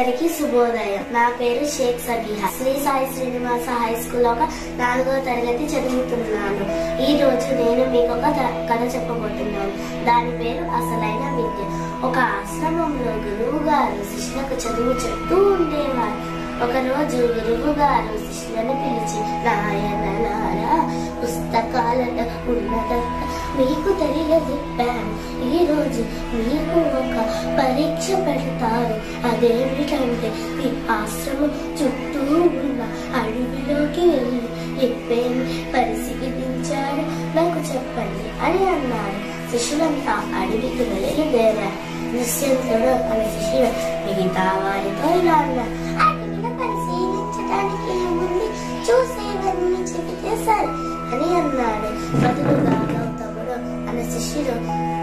అందరికీ శుభోదయం నా పేరు షేక్ సబీహా శ్రీ సాయి శ్రీనివాస హై స్కూల్ ఒక నాలుగో తరగతి చదువుతున్నాను ఈ రోజు నేను మీకు ఒక త- కథ చెప్పబోతున్నాను దాని పేరు అసలైన విద్య ఒక ఆశ్రమంలో గురువు గారు శిష్యులకు చదువు చెప్తూ ఉండేవారు ఒకరోజు గురువు గారు శిష్యులను పిలిచి నాయనలారా పుస్తకాలలో ఉన్నదంతా మీకు తెలియజెప్పాను ఈ రోజు మీకు ఒక పరీక్ష పెడతారు అదేమిటంటే ఈ ఆశ్రమం చుట్టూ ఉన్న అడవిలోకి వెళ్ళి ఎప్పేమి పరిశీలించాడు నాకు చెప్పండి అని అన్నాడు శిష్యులంతా అడవికి బయలుదేరారు నిశ్చంతుడు అనే శిష్యుడు మిగతా వారితో ఇలా అన్నారు అడవిలో పరిశీలించడానికి ఏముంది చూసేవన్నీ చెబితే సరే అని అన్నాడు బదులుగా గౌతముడు అనే శిష్యుడు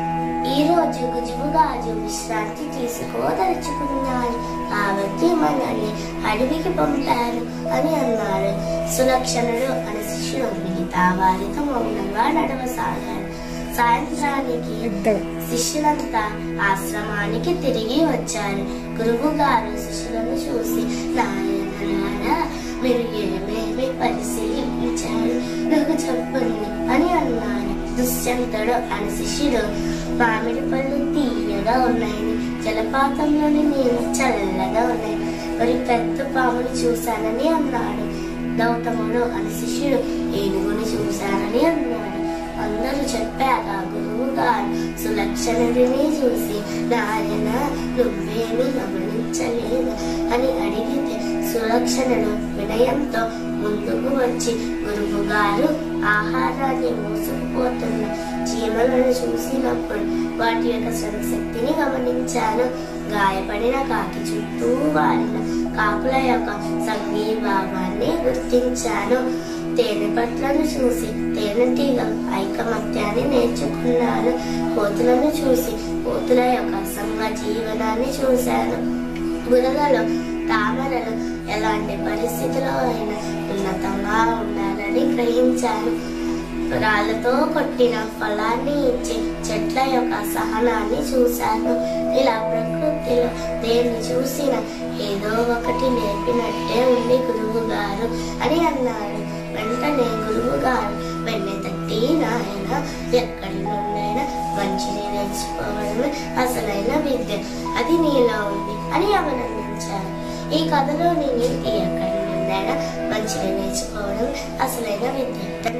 ఈ రోజు గుజుగుగాజు విశ్రాంతి తీసుకోదలుచుకున్నాడు కాబట్టి మనల్ని అడవికి పంపారు అని అన్నాడు సులక్షణుడు అనే శిష్యుడు మిగతా వారితో మౌనంగా నడవసాగాడు సాయంత్రానికి శిష్యులంతా ఆశ్రమానికి తిరిగి వచ్చారు గురువు గారు శిష్యులను చూసి నాయనలారా మీరు ఏమేమి పరిశీలించారు నాకు చెప్పండి అని అన్నాడు దుష్యంతుడు అని శిష్యుడు మామిడి పళ్ళు తీయగా ఉన్నాయి జలపాతంలోని నీరు చల్లగా ఉన్నాయి మరి పెద్ద పాముని చూశానని అన్నాడు గౌతముడు అని శిష్యుడు ఏనుగుని చూశానని అన్నాడు అందరూ చెప్పాక గురువు గారు సులక్షణుడిని చూసి నాయన నువ్వేమి గమనించలేదు అని అడిగితే సులక్షణుడు వినయంతో ముందుకు వచ్చి గురువు గారు ఆహారాన్ని మోసుకుపోతున్న చీమలను చూసినప్పుడు వాటి యొక్క శ్రమశక్తిని గమనించాను గాయపడిన కాకి చుట్టూ వారిన కాకుల యొక్క సంఘీభావాన్ని గుర్తించాను తేనె పట్లను చూసి తేనెటీగ ఐకమత్యాన్ని నేర్చుకున్నాను కోతులను చూసి కోతుల యొక్క సంఘ జీవనాన్ని చూశాను బురదలో తామరలు ఎలాంటి పరిస్థితిలో అయినా ఉన్నతంగా ఉండాలని గ్రహించాను రాళ్లతో కొట్టిన ఫలాన్ని ఇచ్చి చెట్ల యొక్క సహనాన్ని చూశాను ఇలా ప్రకృతిలో దేన్ని చూసినా ఏదో ఒకటి నేర్పినట్టే ఉంది గురువు గారు అని అన్నాడు వెంటనే గురువు గారు వెన్నె తట్టి నాయన ఎక్కడి నుండైనా మంచిని నేర్చుకోవడమే అసలైన విద్య అది నీలో ఉంది అని అభినందించారు ఈ కథలోని నీతి ఎక్కడి నుండైనా మంచిని నేర్చుకోవడం అసలైన విద్య